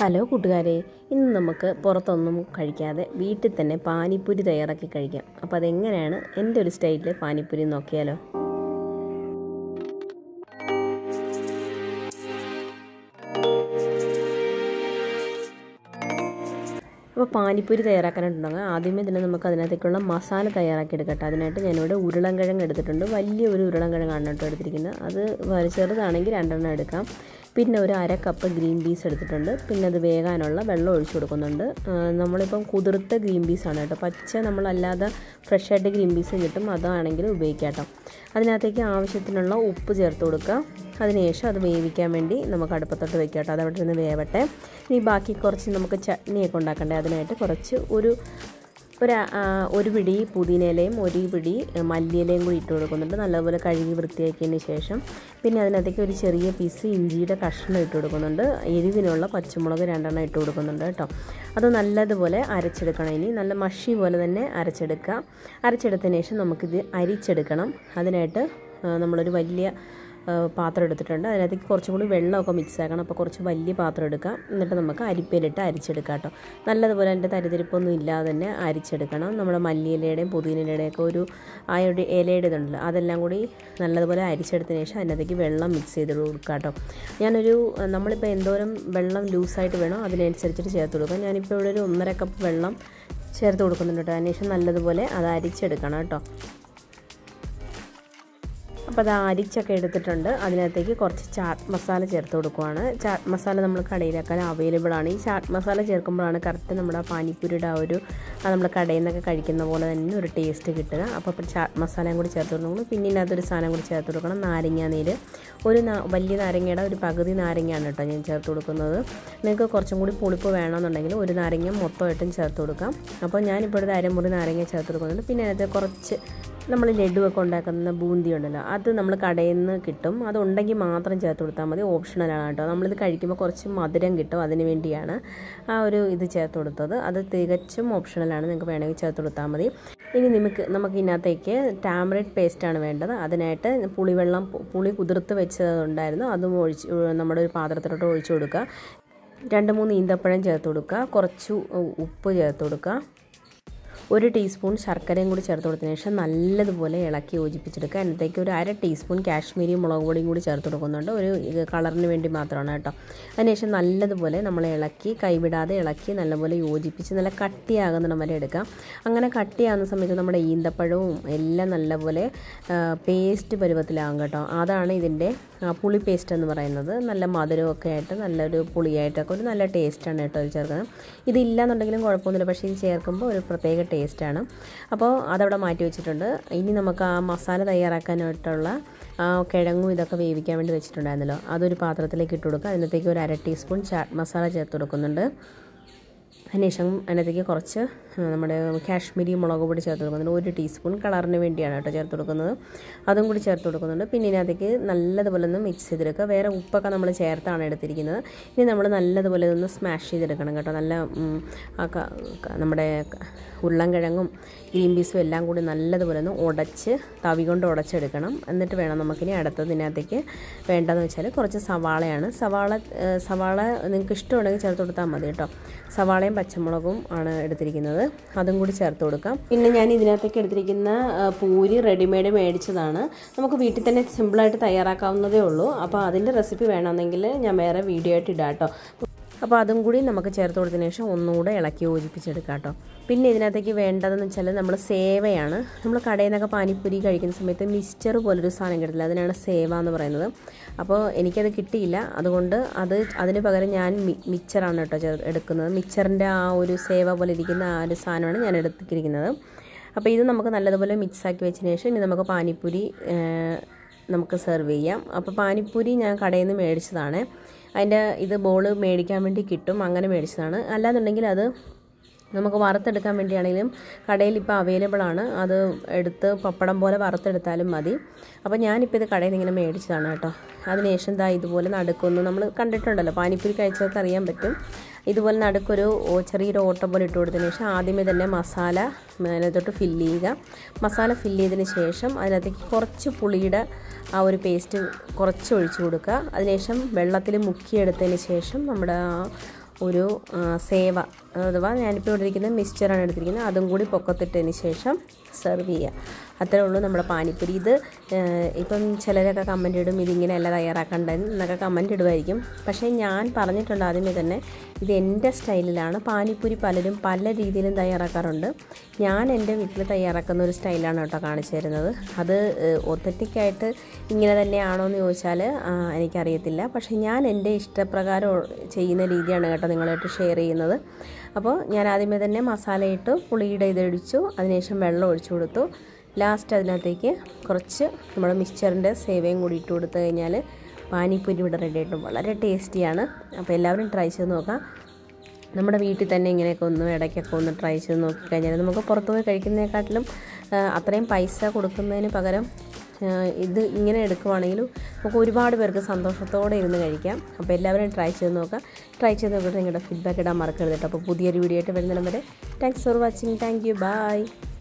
hello കൂട്ടുകാരെ ഇന്ന് നമുക്ക് പുറത്തൊന്നും കഴിക്കാതെ വീട്ടിൽ തന്നെ പാനിപ്പൂരി തയ്യാറാക്കി കഴിക്കാം അപ്പോൾ അതെങ്ങനെയാണ് എൻ്റെ ഒരു സ്റ്റൈലിൽ പാനിപ്പൂരി നോക്കിയാലോ അപ്പോൾ പാനിപ്പൂരി തയ്യാറാക്കാനായിട്ടുണ്ടെങ്കിൽ ആദ്യമേ തന്നെ നമുക്ക് അതിനകത്തേക്കുള്ള മസാല തയ്യാറാക്കി എടുക്കട്ടെ അതിനായിട്ട് ഞാനിവിടെ ഉരുളൻകിഴങ്ങ് എടുത്തിട്ടുണ്ട് വലിയ ഒരു ഉരുളൻകിഴങ്ങാണ് കേട്ടോ എടുത്തിരിക്കുന്നത് അത് വളരെ ചെറുതാണെങ്കിൽ രണ്ടെണ്ണം എടുക്കാം പിന്നെ ഒരു അര കപ്പ് ഗ്രീൻ പീസ് എടുത്തിട്ടുണ്ട് പിന്നെ അത് വേകാനുള്ള വെള്ളം ഒഴിച്ചു കൊടുക്കുന്നുണ്ട് ആ, നമ്മളിപ്പം കുതിർത്ത ഗ്രീൻ പീസാണ് കേട്ടോ പച്ച നമ്മളല്ലാതെ ഫ്രഷായിട്ട് ഗ്രീൻ പീസ് കിട്ടും അതാണെങ്കിൽ ഉപയോഗിക്കാം കേട്ടോ അതിനകത്തേക്ക് ആവശ്യത്തിനുള്ള ഉപ്പ് ചേർത്ത് കൊടുക്കുക അതിനുശേഷം അത് വേവിക്കാൻ വേണ്ടി നമുക്ക് അടുപ്പത്തോട്ട് വെക്കാം കേട്ടോ അതവിടെ നിന്ന് വേവട്ടെ ഇനി ബാക്കി കുറച്ച് നമുക്ക് ചട്നിയൊക്കെ ഉണ്ടാക്കണ്ടേ അതിനായിട്ട് കുറച്ച് ഒരു ഒരു ആ, ഒരു പിടി പുതിനയിലയും ഒരു പിടി മല്ലിയിലയും കൂടി ഇട്ട് കൊടുക്കുന്നുണ്ട് നല്ലപോലെ കഴുകി വൃത്തിയാക്കിയതിന് ശേഷം പിന്നെ അതിനകത്തേക്ക് ഒരു ചെറിയ പീസ് ഇഞ്ചിയുടെ കഷ്ണം ഇട്ട് കൊടുക്കുന്നുണ്ട് എരിവിനുള്ള പച്ചമുളക് രണ്ടെണ്ണം ഇട്ട് കൊടുക്കുന്നുണ്ട് കേട്ടോ അത് നല്ലതുപോലെ അരച്ചെടുക്കണം ഇനി നല്ല മഷി പോലെ തന്നെ അരച്ചെടുക്കുക അരച്ചെടുത്തതിന് ശേഷം നമുക്കിത് അരിച്ചെടുക്കണം അതിനായിട്ട് ആ, നമ്മളൊരു വലിയ ആ, പാത്രം എടുത്തിട്ടുണ്ട് അതിനകത്തേക്ക് കുറച്ചും കൂടി വെള്ളമൊക്കെ മിക്സ് ആക്കണം അപ്പോൾ കുറച്ച് വലിയ പാത്രം എടുക്കാം എന്നിട്ട് നമുക്ക് അരിപ്പയിലിട്ട് അരിച്ചെടുക്കാം കേട്ടോ നല്ലതുപോലെ അതിൻ്റെ തരിതിരിപ്പൊന്നും ഇല്ലാതെ തന്നെ അരിച്ചെടുക്കണം നമ്മുടെ മല്ലിയിലയുടെയും പുതിനയിലയുടെയും ഒക്കെ ഒരു ആ ഒരു ഇലയുടെ ഇതുണ്ടല്ലോ അതെല്ലാം കൂടി നല്ലതുപോലെ അരിച്ചെടുത്തതിന് ശേഷം അതിനകത്തേക്ക് വെള്ളം മിക്സ് ചെയ്ത് കൊടുക്കുക കേട്ടോ ഞാനൊരു നമ്മളിപ്പോൾ എന്തോരം വെള്ളം ലൂസായിട്ട് വേണോ അതിനനുസരിച്ചിട്ട് ചേർത്ത് കൊടുക്കാം ഞാനിപ്പോൾ ഇവിടെ ഒരു ഒന്നര കപ്പ് വെള്ളം ചേർത്ത് കൊടുക്കുന്നുണ്ട് കേട്ടോ അതിനുശേഷം നല്ലതുപോലെ അത് അരിച്ചെടുക്കണം കേട്ടോ അപ്പോൾ അത് അരിച്ചൊക്കെ എടുത്തിട്ടുണ്ട് അതിനകത്തേക്ക് കുറച്ച് ചാട്ട് മസാല ചേർത്ത് കൊടുക്കുവാണ് ചാട്ട് മസാല നമ്മൾ കടയിലൊക്കെ അവൈലബിൾ ആണ് ഈ ചാട്ട് മസാല ചേർക്കുമ്പോഴാണ് കറക്റ്റ് നമ്മുടെ ആ പാനിപ്പൂരിയുടെ ആ ഒരു ആ നമ്മൾ കടയിൽ നിന്നൊക്കെ കഴിക്കുന്ന പോലെ തന്നെ ഒരു ടേസ്റ്റ് കിട്ടുക അപ്പോൾ ഇപ്പോൾ ചാട്ട് മസാലയും കൂടി ചേർത്ത് കൊടുക്കണം പിന്നെ ഇതിനകത്തൊരു സാധനം കൂടി ചേർത്ത് കൊടുക്കണം നാരങ്ങ നീര് ഒരു നാ- വലിയ നാരങ്ങയുടെ ഒരു പകുതി നാരങ്ങയാണ് കേട്ടോ ഞാൻ ചേർത്ത് കൊടുക്കുന്നത് നിങ്ങൾക്ക് കുറച്ചും കൂടി പുളിപ്പ് വേണമെന്നുണ്ടെങ്കിൽ ഒരു നാരങ്ങ മൊത്തമായിട്ടും ചേർത്ത് കൊടുക്കാം അപ്പോൾ ഞാനിപ്പോൾ ഒരു അരമുറി നാരങ്ങ ചേർത്ത് കൊടുക്കുന്നുണ്ട് പിന്നെ അതിനകത്ത് കുറച്ച് നമ്മൾ ലഡുവൊക്കെ ഉണ്ടാക്കുന്ന ബൂന്തി ഉണ്ടല്ലോ അത് നമ്മൾ കടയിൽ നിന്ന് കിട്ടും അതുണ്ടെങ്കിൽ മാത്രം ചേർത്ത് കൊടുത്താൽ മതി ഓപ്ഷണലാണ് കേട്ടോ നമ്മളിത് കഴിക്കുമ്പോൾ കുറച്ച് മധുരം കിട്ടും അതിന് വേണ്ടിയാണ് ആ ഒരു ഇത് ചേർത്ത് കൊടുത്തത് അത് തികച്ചും ഓപ്ഷണലാണ് നിങ്ങൾക്ക് വേണമെങ്കിൽ ചേർത്ത് കൊടുത്താൽ മതി ഇനി നമുക്ക് നമുക്ക് ഇതിനകത്തേക്ക് ടാമറിഡ് പേസ്റ്റാണ് വേണ്ടത് അതിനായിട്ട് പുളിവെള്ളം പുളി കുതിർത്ത് വെച്ചതുണ്ടായിരുന്നു അതും ഒഴിച്ച് നമ്മുടെ ഒരു പാത്രത്തിലോട്ട് ഒഴിച്ചു കൊടുക്കുക രണ്ട് മൂന്ന് ഈന്തപ്പഴം ചേർത്ത് കൊടുക്കുക കുറച്ച് ഉപ്പ് ചേർത്ത് കൊടുക്കുക ഒരു ടീസ്പൂൺ ശർക്കരയും കൂടി ചേർത്ത് കൊടുത്തതിന് ശേഷം നല്ലതുപോലെ ഇളക്കി യോജിപ്പിച്ചെടുക്കുക അതിനകത്തേക്ക് ഒരു അര ടീസ്പൂൺ കാശ്മീരി മുളക് പൊടിയും കൂടി ചേർത്ത് കൊടുക്കുന്നുണ്ട് ഒരു ഇത് കളറിന് വേണ്ടി മാത്രമാണ് കേട്ടോ അതിനുശേഷം നല്ലതുപോലെ നമ്മൾ ഇളക്കി കൈവിടാതെ ഇളക്കി നല്ലപോലെ യോജിപ്പിച്ച് നല്ല കട്ടിയാകുന്നിടം വരെ എടുക്കാം അങ്ങനെ കട്ടിയാകുന്ന സമയത്ത് നമ്മുടെ ഈന്തപ്പഴവും എല്ലാം നല്ലപോലെ പേസ്റ്റ് പരുവത്തിലാകും കേട്ടോ അതാണ് ഇതിൻ്റെ ആ, പുളി പേസ്റ്റ് എന്ന് പറയുന്നത് നല്ല മധുരമൊക്കെ ആയിട്ട് നല്ലൊരു പുളിയായിട്ടൊക്കെ ഒരു നല്ല ടേസ്റ്റാണ് കേട്ടോ ഇത് ചേർക്കുന്നത് ഇതില്ലാന്നുണ്ടെങ്കിലും കുഴപ്പമൊന്നുമില്ല പക്ഷേ ഇത് ചേർക്കുമ്പോൾ ഒരു പ്രത്യേക ടേസ്റ്റാണ് അപ്പോൾ അതവിടെ മാറ്റി വെച്ചിട്ടുണ്ട് ഇനി നമുക്ക് ആ മസാല തയ്യാറാക്കാനായിട്ടുള്ള ആ കിഴങ്ങും ഇതൊക്കെ വേവിക്കാൻ വേണ്ടി വെച്ചിട്ടുണ്ടായിരുന്നല്ലോ അതൊരു പാത്രത്തിലേക്ക് ഇട്ട് കൊടുക്കുക അതിനകത്തേക്ക് ഒരു അര ടീസ്പൂൺ ചാട്ട് മസാല ചേർത്ത് കൊടുക്കുന്നുണ്ട് അതിനുശേഷം അതിനകത്തേക്ക് കുറച്ച് ആ, നമ്മുടെ കാശ്മീരി മുളക് പൊടി ചേർത്ത് കൊടുക്കുന്നുണ്ട് ഒരു ടീസ്പൂൺ കളറിന് വേണ്ടിയാണ് കേട്ടോ ചേർത്ത് കൊടുക്കുന്നത് അതും കൂടി ചേർത്ത് കൊടുക്കുന്നുണ്ട് പിന്നെ ഇതിനകത്തേക്ക് നല്ലതുപോലെ ഒന്ന് മിക്സ് ചെയ്തെടുക്കുക വേറെ ഉപ്പൊക്കെ നമ്മൾ ചേർത്താണ് എടുത്തിരിക്കുന്നത് ഇനി നമ്മൾ നല്ലതുപോലെ ഒന്ന് സ്മാഷ് ചെയ്തെടുക്കണം കേട്ടോ നല്ല ഉം, ആ ക- ക- നമ്മുടെ ക- ഉരുളൻകിഴങ്ങും ഗ്രീൻ പീസും എല്ലാം കൂടി നല്ലതുപോലെ ഒന്ന് ഉടച്ച് തവി കൊണ്ട് ഉടച്ചെടുക്കണം എന്നിട്ട് വേണം നമുക്കിനി അടുത്തതിനകത്തേക്ക് വേണ്ടതെന്ന് വെച്ചാൽ കുറച്ച് സവാളയാണ് സവാള ഏ, സവാള നിങ്ങൾക്ക് ഇഷ്ടമുണ്ടെങ്കിൽ ചേർത്ത് കൊടുത്താൽ മതി കേട്ടോ സവാളയും പച്ചമുളകും ആണ് എടുത്തിരിക്കുന്നത് അതും കൂടി ചേർത്ത് കൊടുക്കാം പിന്നെ ഞാൻ ഇതിനകത്തേക്ക് എടുത്തിരിക്കുന്ന ആ, പൂരി റെഡിമെയ്ഡ് മേടിച്ചതാണ് നമുക്ക് വീട്ടിൽ തന്നെ സിമ്പിളായിട്ട് തയ്യാറാക്കാവുന്നതേ ഉള്ളൂ അപ്പോൾ അതിൻ്റെ റെസിപ്പി വേണമെന്നെങ്കിൽ ഞാൻ വേറെ വീഡിയോ ആയിട്ട് ഇടാം കേട്ടോ അപ്പോൾ അതും കൂടി നമുക്ക് ചേർത്ത് കൊടുത്തതിന് ശേഷം ഒന്നുകൂടെ ഇളക്കി യോജിപ്പിച്ചെടുക്കാം കേട്ടോ പിന്നെ ഇതിനകത്തേക്ക് വേണ്ടതെന്ന് വെച്ചാൽ നമ്മൾ സേവയാണ് നമ്മൾ കടയിൽ നിന്നൊക്കെ പാനിപ്പൂരി കഴിക്കുന്ന സമയത്ത് മിക്സ്ചർ പോലൊരു സാധനം കിട്ടില്ല അതിനാണ് സേവ എന്ന് പറയുന്നത് അപ്പോൾ എനിക്കത് കിട്ടിയില്ല അതുകൊണ്ട് അത് അതിന് പകരം ഞാൻ മി മിക്സറാണ് കേട്ടോ ചേർ- എടുക്കുന്നത് മിക്സറിൻ്റെ ആ ഒരു സേവ പോലെ ഇരിക്കുന്ന ആ ഒരു സാധനമാണ് ഞാൻ എടുത്തിരിക്കുന്നത് അപ്പോൾ ഇത് നമുക്ക് നല്ലതുപോലെ മിക്സാക്കി വെച്ചതിന് ശേഷം ഇനി നമുക്ക് പാനിപ്പൂരി ഏഹ്, നമുക്ക് സെർവ് ചെയ്യാം അപ്പോൾ പാനിപ്പൂരി ഞാൻ കടയിൽ നിന്ന് മേടിച്ചതാണ് അതിൻ്റെ ഇത് ബോൾ മേടിക്കാൻ വേണ്ടി കിട്ടും അങ്ങനെ മേടിച്ചതാണ് അല്ലാന്നുണ്ടെങ്കിൽ അത് നമുക്ക് വറുത്തെടുക്കാൻ വേണ്ടിയാണെങ്കിലും കടയിൽ ഇപ്പോൾ അവൈലബിൾ ആണ് അത് എടുത്ത് പപ്പടം പോലെ വറുത്തെടുത്താലും മതി അപ്പോൾ ഞാനിപ്പോൾ ഇത് കടയിൽ നിന്ന് ഇങ്ങനെ മേടിച്ചതാണ് കേട്ടോ അതിനുശേഷം ദാ ഇതുപോലെ നടുക്കൊന്ന് നമ്മൾ കണ്ടിട്ടുണ്ടല്ലോ പാനിപ്പൂരി കഴിച്ചവർക്ക് അറിയാൻ പറ്റും ഇതുപോലെ നടുക്കൊരു ഓ- ചെറിയൊരു ഓട്ടം പോലെ ഇട്ട് കൊടുത്തതിന് ശേഷം ആദ്യമേ തന്നെ മസാല അതിനകത്തോട്ട് ഫില്ല് ചെയ്യുക മസാല ഫില്ല് ചെയ്തതിന് ശേഷം അതിനകത്തേക്ക് കുറച്ച് പുളിയുടെ ആ ഒരു പേസ്റ്റ് കുറച്ച് ഒഴിച്ചു കൊടുക്കുക അതിനുശേഷം വെള്ളത്തിൽ മുക്കിയെടുത്തതിന് ശേഷം നമ്മുടെ ആ ഒരു ആ, സേവ അഥവാ ഞാനിപ്പോൾ ഇവിടെ ഇരിക്കുന്ന മിക്സ്ചറാണ് എടുത്തിരിക്കുന്നത് അതും കൂടി പൊക്കത്തിട്ടതിന് ശേഷം സെർവ് ചെയ്യുക അത്രേ ഉള്ളൂ നമ്മുടെ പാനിപ്പൂരി ഇത് ഏഹ്, ഇപ്പം ചിലരൊക്കെ കമൻ്റ് ഇടും ഇതിങ്ങനെയല്ല തയ്യാറാക്കേണ്ടത് എന്നൊക്കെ കമൻ്റ് ഇടുമായിരിക്കും പക്ഷേ ഞാൻ പറഞ്ഞിട്ടുണ്ട് ആദ്യമേ തന്നെ ഇത് എൻ്റെ സ്റ്റൈലിലാണ് പാനിപ്പൂരി പലരും പല രീതിയിലും തയ്യാറാക്കാറുണ്ട് ഞാൻ എൻ്റെ വീട്ടിൽ തയ്യാറാക്കുന്ന ഒരു സ്റ്റൈലാണ് കേട്ടോ കാണിച്ചു തരുന്നത് അത് ഒത്തറ്റിക്കായിട്ട് ഇങ്ങനെ തന്നെയാണോ എന്ന് ചോദിച്ചാൽ ആ, എനിക്കറിയത്തില്ല പക്ഷേ ഞാൻ എൻ്റെ ഇഷ്ടപ്രകാരം ചെയ്യുന്ന രീതിയാണ് കേട്ടോ നിങ്ങളായിട്ട് ഷെയർ ചെയ്യുന്നത് അപ്പോൾ ഞാൻ ആദ്യമേ തന്നെ മസാല ഇട്ടു പുളിയുടെ ഇതൊഴിച്ചു അതിനുശേഷം വെള്ളം ഒഴിച്ചു കൊടുത്തു ലാസ്റ്റ് അതിനകത്തേക്ക് കുറച്ച് നമ്മുടെ മിക്സ്ചറിൻ്റെ സേവയും കൂടി ഇട്ട് കൊടുത്തു കഴിഞ്ഞാൽ പാനിപ്പൂരി ഇവിടെ റെഡി ആയിട്ടും വളരെ ടേസ്റ്റിയാണ് അപ്പോൾ എല്ലാവരും ട്രൈ ചെയ്ത് നോക്കാം നമ്മുടെ വീട്ടിൽ തന്നെ ഇങ്ങനെയൊക്കെ ഒന്ന് ഇടയ്ക്കൊക്കെ ഒന്ന് ട്രൈ ചെയ്ത് നോക്കിക്കഴിഞ്ഞാൽ നമുക്ക് പുറത്ത് പോയി കഴിക്കുന്നതിനെക്കാട്ടിലും ആ, അത്രയും പൈസ കൊടുക്കുന്നതിന് പകരം ആ, ഇത് ഇങ്ങനെ എടുക്കുവാണെങ്കിലും നമുക്ക് ഒരുപാട് പേർക്ക് സന്തോഷത്തോടെ ഇരുന്ന് കഴിക്കാം അപ്പോൾ എല്ലാവരും ട്രൈ ചെയ്ത് നോക്കാം ട്രൈ ചെയ്ത് നോക്കിയിട്ട് നിങ്ങളുടെ ഫീഡ്ബാക്ക് ഇടാൻ മറക്കരുത് കേട്ടോ അപ്പോൾ പുതിയൊരു വീഡിയോ ആയിട്ട് വരുന്നിടം വരെ thanks for watching thank you by